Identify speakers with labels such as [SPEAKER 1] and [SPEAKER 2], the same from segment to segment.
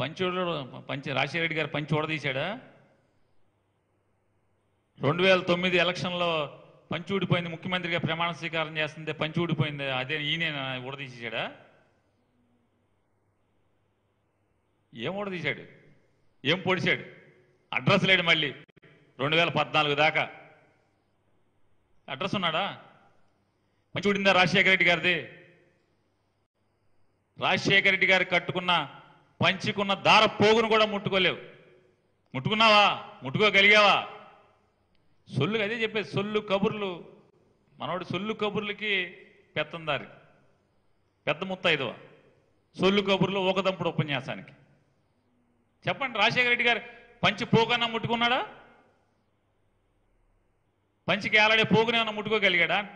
[SPEAKER 1] పంచోడు పంచ రాజశేఖర రెడ్డి గారు పంచి ఊడదీశాడా రెండు వేల తొమ్మిది ఎలక్షన్లో పంచి ఊడిపోయింది ముఖ్యమంత్రిగా ప్రమాణ స్వీకారం చేస్తుంటే పంచి ఊడిపోయింది అదే ఈయన ఊడదీసేశాడా ఏం ఊడదీశాడు ఏం పొడిచాడు అడ్రస్ లేడు మళ్ళీ రెండు వేల పద్నాలుగు దాకా అడ్రస్ ఉన్నాడా పంచి ఊడిందా రాజశేఖర రెడ్డి గారిది రాజశేఖర రెడ్డి గారు కట్టుకున్న పంచుకున్న దార పోగును కూడా ముట్టుకోలేవు ముట్టుకున్నావా ముట్టుకోగలిగావా సొల్లు అదే చెప్పేది సొల్లు కబుర్లు మనోడు సొల్లు కబుర్లకి పెత్తందారి పెద్ద ముత్తైదవ సొల్లు కబుర్లు ఒకదంపుడు ఉపన్యాసానికి చెప్పండి రాజశేఖర రెడ్డి గారు పంచి పోగన్నా ముట్టుకున్నాడా పంచికి ఏలాడే పోగునేమన్నా ముట్టుకోగలిగాడా అంట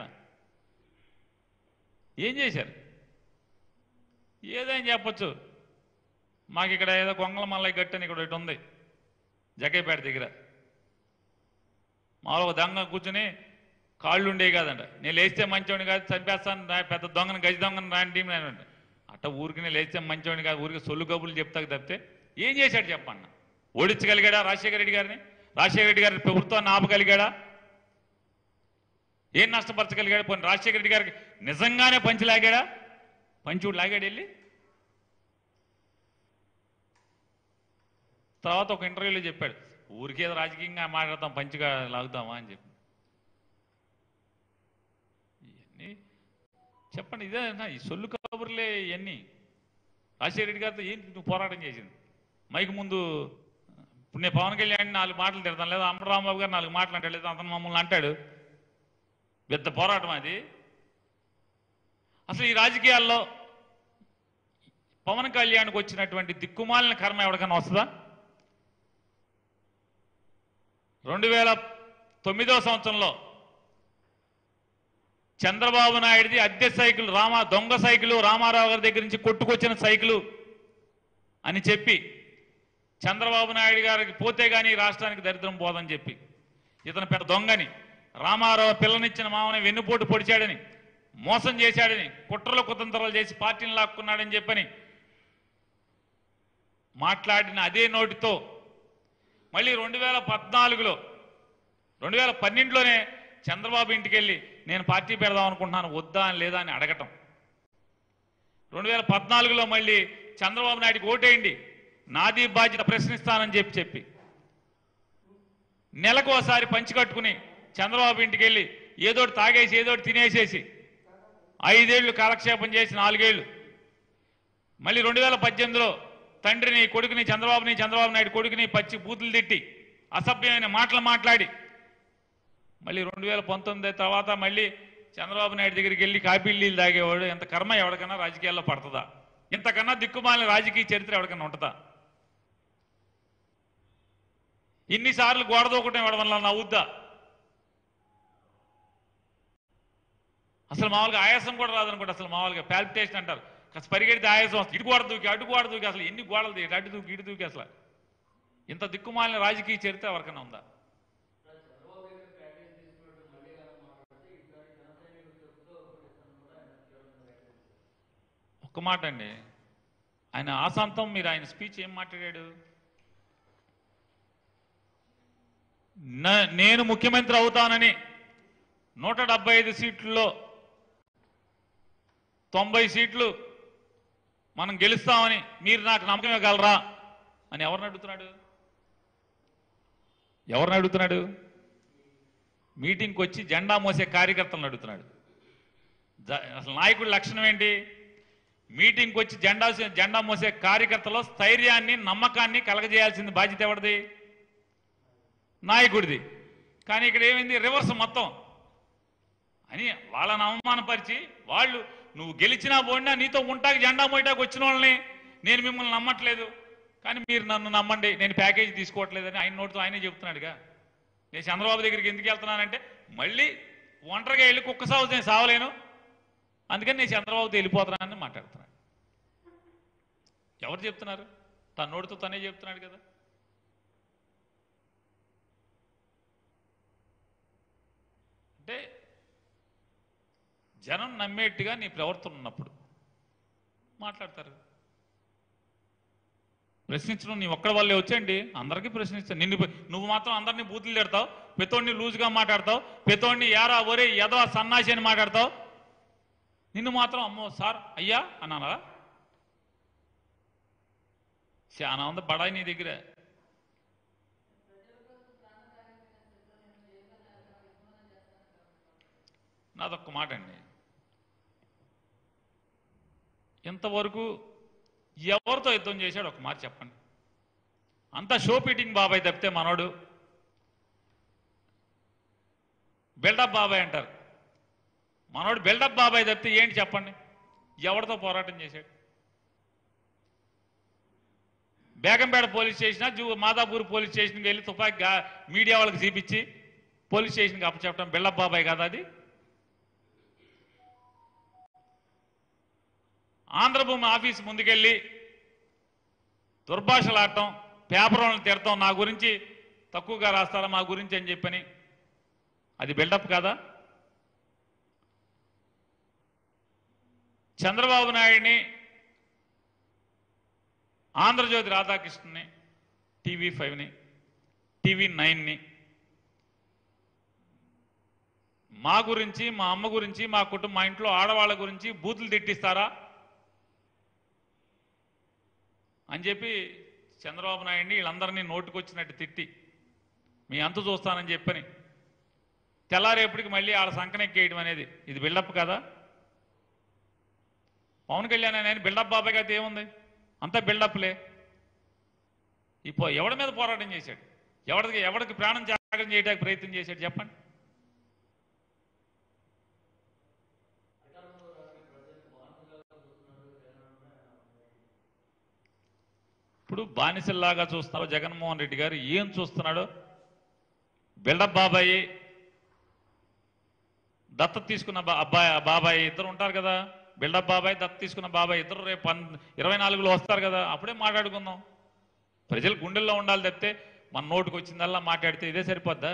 [SPEAKER 1] ఏం చేశారు ఏదైనా చెప్పొచ్చు మాకు ఇక్కడ ఏదో కొంగల మల్లయ్య గట్టు అని ఇక్కడ ఒకటి ఉంది జగ్గైపేట దగ్గర మామూలుగా దొంగ కూర్చుని కాళ్ళు ఉండేవి కాదంట నేను లేస్తే మంచోడిని కాదు చంపేస్తాను రా- పెద్ద దొంగను గజ దొంగను రాండి నేను అంట అట్ట ఊరికి లేస్తే మంచోడిని కాదు ఊరికి సొల్లు కబుర్లు చెప్తాకు తప్పితే ఏం చేశాడు చెప్పన్న ఓడించగలిగాడా రాజశేఖర రెడ్డి గారిని రాజశేఖర రెడ్డి గారి ప్రభుత్వాన్ని ఆపగలిగాడా ఏం నష్టపరచగలిగాడు పోనీ రాజశేఖర రెడ్డి గారికి నిజంగానే పంచి లాగాడా పంచుడు లాగాడు వెళ్ళి తర్వాత ఒక ఇంటర్వ్యూలో చెప్పాడు ఊరికేదో రాజకీయంగా మాట్లాడతాం పంచిగా లాగుతామా అని చెప్పి ఇవన్నీ చెప్పండి ఇదే నా ఈ సొల్లు కబుర్లే ఇవన్నీ రాజశేఖర రెడ్డి గారితో ఏంటి నువ్వు పోరాటం చేసింది మైక్ ముందు ఇప్పుడు నేను పవన్ కళ్యాణ్ నాలుగు మాటలు తిడతాను లేదా అంబరాంబాబు గారు నాలుగు మాటలు అంటాడు లేదా అతను మమ్మల్ని అంటాడు పెద్ద పోరాటం అది అసలు ఈ రాజకీయాల్లో పవన్ కళ్యాణ్కి వచ్చినటువంటి దిక్కుమాలిన కర్మ ఎవరికైనా వస్తుందా రెండు వేల తొమ్మిదో సంవత్సరంలో చంద్రబాబు నాయుడిది అద్దె సైకిల్ రామా దొంగ సైకిల్ రామారావు గారి దగ్గర నుంచి కొట్టుకొచ్చిన సైకిల్ అని చెప్పి చంద్రబాబు నాయుడు గారికి పోతే గానీ ఈ రాష్ట్రానికి దరిద్రం పోదని చెప్పి ఇతను పెద్ద దొంగని రామారావు పిల్లనిచ్చిన మామని వెన్నుపోటు పొడిచాడని మోసం చేశాడని కుట్రలు కుతంత్రాలు చేసి పార్టీని లాక్కున్నాడని చెప్పని మాట్లాడిన అదే నోటితో మళ్ళీ రెండు వేల పద్నాలుగులో రెండు వేల పన్నెండులోనే చంద్రబాబు ఇంటికి వెళ్ళి నేను పార్టీ పెడదాం అనుకుంటున్నాను వద్దా అని లేదా అని అడగటం రెండు వేల పద్నాలుగులో మళ్ళీ చంద్రబాబు నాయుడికి ఓటేయండి నాది బాధ్యత ప్రశ్నిస్తానని చెప్పి చెప్పి నెలకు ఒకసారి పంచి కట్టుకుని చంద్రబాబు ఇంటికి వెళ్ళి ఏదోటి తాగేసి ఏదోటి తినేసేసి ఐదేళ్లు కాలక్షేపం చేసి నాలుగేళ్లు మళ్ళీ రెండు వేల పద్దెనిమిదిలో తండ్రిని కొడుకుని చంద్రబాబుని చంద్రబాబు నాయుడు కొడుకుని పచ్చి బూతులు తిట్టి అసభ్యమైన మాటలు మాట్లాడి మళ్ళీ రెండు వేల పంతొమ్మిది తర్వాత మళ్ళీ చంద్రబాబు నాయుడు దగ్గరికి వెళ్ళి కాపీలు నీళ్ళు తాగేవాడు ఎంత కర్మ ఎవరికైనా రాజకీయాల్లో పడుతుందా ఇంతకన్నా దిక్కుమాలిన రాజకీయ చరిత్ర ఎవరికైనా ఉంటుందా ఇన్నిసార్లు గోడ దూకటం ఇవ్వడం వల్ల నవ్వుద్దా అసలు మామూలుగా ఆయాసం కూడా రాదనుకోండి అసలు మామూలుగా పాల్పిటేషన్ అంటారు కాస్త పరిగెడితే ఆయాసం వస్తుంది ఇటు గోడ దూకి అటు గోడ దూకి అసలు ఎన్ని గోడలు దూకి అటు దూకి ఇటు దూకి అసలు ఇంత దిక్కుమాలిన రాజకీయ చరిత్ర ఎవరికైనా ఉందా ఒక్క మాట అండి ఆయన ఆశాంతం మీరు ఆయన స్పీచ్ ఏం మాట్లాడాడు న- నేను ముఖ్యమంత్రి అవుతానని నూట డెబ్బై ఐదు సీట్లలో తొంభై సీట్లు మనం గెలుస్తామని మీరు నాకు నమ్మకం ఇవ్వగలరా అని ఎవరిని అడుగుతున్నాడు ఎవరిని అడుగుతున్నాడు మీటింగ్కి వచ్చి జెండా మోసే కార్యకర్తలను అడుగుతున్నాడు జ- అసలు నాయకుడి లక్షణం ఏంటి మీటింగ్కి వచ్చి జెండా జెండా మోసే కార్యకర్తలో స్థైర్యాన్ని నమ్మకాన్ని కలగజేయాల్సింది బాధ్యత ఎవరిది నాయకుడిది కానీ ఇక్కడ ఏమైంది రివర్స్ మొత్తం అని వాళ్ళని అవమానపరిచి వాళ్ళు నువ్వు గెలిచినా పోయినా నీతో ఉంటాకి జెండా మోయటానికి వచ్చిన వాళ్ళని నేను మిమ్మల్ని నమ్మట్లేదు కానీ మీరు నన్ను నమ్మండి నేను ప్యాకేజీ తీసుకోవట్లేదని ఆయన నోటితో ఆయనే చెప్తున్నాడుగా నేను చంద్రబాబు దగ్గరికి ఎందుకు వెళ్తున్నానంటే మళ్ళీ ఒంటరిగా వెళ్ళి కుక్క సాగు నేను సావలేను అందుకని నేను చంద్రబాబుతో వెళ్ళిపోతున్నానని మాట్లాడుతున్నాడు ఎవరు చెప్తున్నారు తన నోటితో తనే చెప్తున్నాడు కదా అంటే జనం నమ్మేట్టుగా నీ ప్రవర్తన ఉన్నప్పుడు మాట్లాడతారు ప్రశ్నించడం నీ ఒక్కడి వల్లే వచ్చండి అందరికీ ప్రశ్నిస్తాను నిన్ను నువ్వు మాత్రం అందరినీ బూతులు తిడతావు పెతోడిని లూజ్గా మాట్లాడతావు పెతోడిని యారా ఒరే ఎదవ సన్నాసి అని మాట్లాడతావు నిన్ను మాత్రం అమ్మో సార్ అయ్యా అన్నారా చాలా ఉంది బడాయి నీ దగ్గర నాదొక్క మాట అండి ఇంతవరకు ఎవరితో యుద్ధం చేశాడు ఒక మాట చెప్పండి అంత షో పీటింగ్ బాబాయ్ తప్పితే మనోడు బిల్డప్ బాబాయ్ అంటారు మనోడు బిల్డప్ బాబాయ్ తప్పితే ఏంటి చెప్పండి ఎవరితో పోరాటం చేశాడు బేగంపేట పోలీస్ స్టేషన్ జూ మాదాపూర్ పోలీస్ స్టేషన్కి వెళ్ళి తుపాకి గా- మీడియా వాళ్ళకి చూపించి పోలీస్ స్టేషన్కి అప్పచెప్పడం బిల్డప్ బాబాయ్ కదా అది ఆంధ్రభూమి ఆఫీస్ ముందుకెళ్ళి దుర్భాషలాడటం పేపర్ వాళ్ళని తిడతాం నా గురించి తక్కువగా రాస్తారా మా గురించి అని చెప్పని అది బిల్డప్ కాదా చంద్రబాబు నాయుడిని ఆంధ్రజ్యోతి రాధాకృష్ణని టీవీ ఫైవ్ని టీవీ నైన్ని మా గురించి మా అమ్మ గురించి మా కుటుంబం మా ఇంట్లో ఆడవాళ్ళ గురించి బూతులు తిట్టిస్తారా అని చెప్పి చంద్రబాబు నాయుడిని వీళ్ళందరినీ నోటుకొచ్చినట్టు తిట్టి మీ అంతు చూస్తానని చెప్పని తెల్లారేపటికి మళ్ళీ ఆడ సంకనెక్కేయడం అనేది ఇది బిల్డప్ కదా పవన్ కళ్యాణ్ ఆయన బిల్డప్ బాబాయ్ అయితే ఏముంది అంతా బిల్డప్లే ఇప్పుడు ఎవడి మీద పోరాటం చేశాడు ఎవడికి ఎవడికి ప్రాణం త్యాగం చేయడానికి ప్రయత్నం చేశాడు చెప్పండి ఇప్పుడు బానిసల్లాగా చూస్తున్నారు జగన్మోహన్ రెడ్డి గారు ఏం చూస్తున్నాడో బిల్డప్ బాబాయి దత్తత తీసుకున్న బా- అబ్బాయి బాబాయ్ ఇద్దరు ఉంటారు కదా బిల్డప్ బాబాయ్ దత్త తీసుకున్న బాబాయ్ ఇద్దరు రేపు పన్ ఇరవై నాలుగులో వస్తారు కదా అప్పుడే మాట్లాడుకుందాం ప్రజలు గుండెల్లో ఉండాలి తప్పితే మన నోటుకు వచ్చిందల్లా మాట్లాడితే ఇదే సరిపోద్దా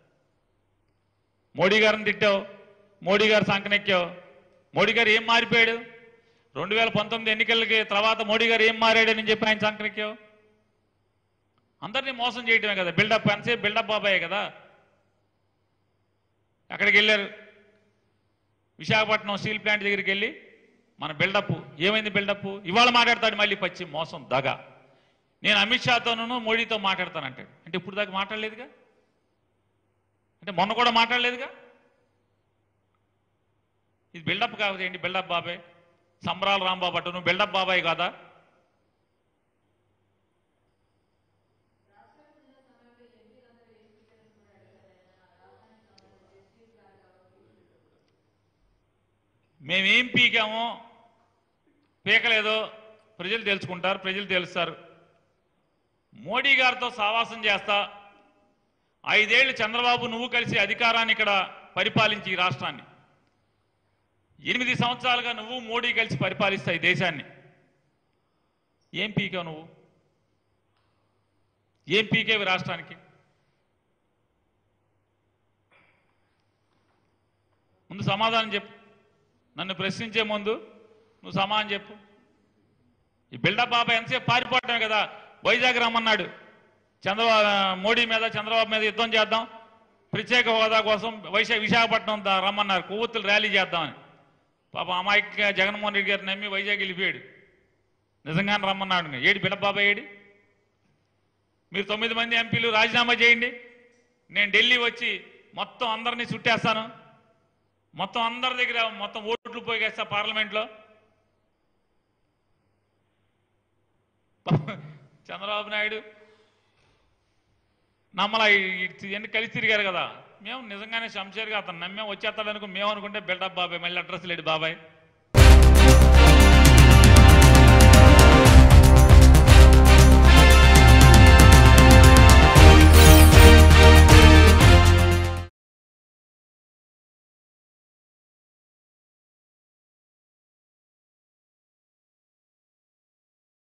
[SPEAKER 1] మోడీ గారిని తిట్టావు మోడీ గారు సంకనెక్కావు మోడీ గారు ఏం మారిపోయాడు రెండు వేల పంతొమ్మిది ఎన్నికలకి తర్వాత మోడీ గారు ఏం మారాడని చెప్పి ఆయన సంకనెక్కావు అందరినీ మోసం చేయటమే కదా బిల్డప్ అంతే బిల్డప్ బాబాయే కదా అక్కడికి వెళ్ళారు విశాఖపట్నం స్టీల్ ప్లాంట్ దగ్గరికి వెళ్ళి మన బిల్డప్ ఏమైంది బిల్డప్ ఇవాళ మాట్లాడతాడు మళ్ళీ పచ్చి మోసం దగ నేను అమిత్ షాతోనూ మోడీతో మాట్లాడతానంటాడు అంటే ఇప్పుడు దాకా మాట్లాడలేదుగా అంటే మొన్న కూడా మాట్లాడలేదుగా ఇది బిల్డప్ కాకపోతే ఏంటి బిల్డప్ బాబాయ్ సంబరాల రాంబాబు అటు నువ్వు బిల్డప్ బాబాయ్ కాదా మేమేం పీకామో పీకలేదో ప్రజలు తెలుసుకుంటారు ప్రజలు తెలుస్తారు మోడీ గారితో సావాసం చేస్తా ఐదేళ్లు చంద్రబాబు నువ్వు కలిసి అధికారాన్ని ఇక్కడ పరిపాలించి ఈ రాష్ట్రాన్ని ఎనిమిది సంవత్సరాలుగా నువ్వు మోడీ కలిసి పరిపాలిస్తాయి దేశాన్ని ఏం పీకావు నువ్వు ఏం పీకేవి రాష్ట్రానికి ముందు సమాధానం చెప్పు నన్ను ప్రశ్నించే ముందు నువ్వు సమాధానం చెప్పు ఈ బిల్డప్ బాబాయ్ ఎంతసేపు పారిపోవటమే కదా వైజాగ్ రమ్మన్నాడు చంద్రబాబు మోడీ మీద చంద్రబాబు మీద యుద్ధం చేద్దాం ప్రత్యేక హోదా కోసం వైశా విశాఖపట్నం దా- రమ్మన్నారు కొవ్వొత్తులు ర్యాలీ చేద్దామని పాప అమాయకంగా జగన్మోహన్ రెడ్డి గారు నమ్మి వైజాగ్ వెళ్ళిపోయాడు నిజంగానే రమ్మన్నాడు ఏడి బిడ్డ బాబాయ్ ఏడి మీరు తొమ్మిది మంది ఎంపీలు రాజీనామా చేయండి నేను ఢిల్లీ వచ్చి మొత్తం అందరినీ చుట్టేస్తాను మొత్తం అందరి దగ్గర మొత్తం ఓట్లు పోగేస్తా పార్లమెంట్లో చంద్రబాబు నాయుడు నమ్మలా ఇవన్నీ కలిసి తిరిగారు కదా మేము నిజంగానే శంషేర్గా అతను నమ్మే వచ్చేస్తాడనుకో మేము అనుకుంటే బిల్డప్ బాబాయ్ మళ్ళీ అడ్రస్ లేడు బాబాయ్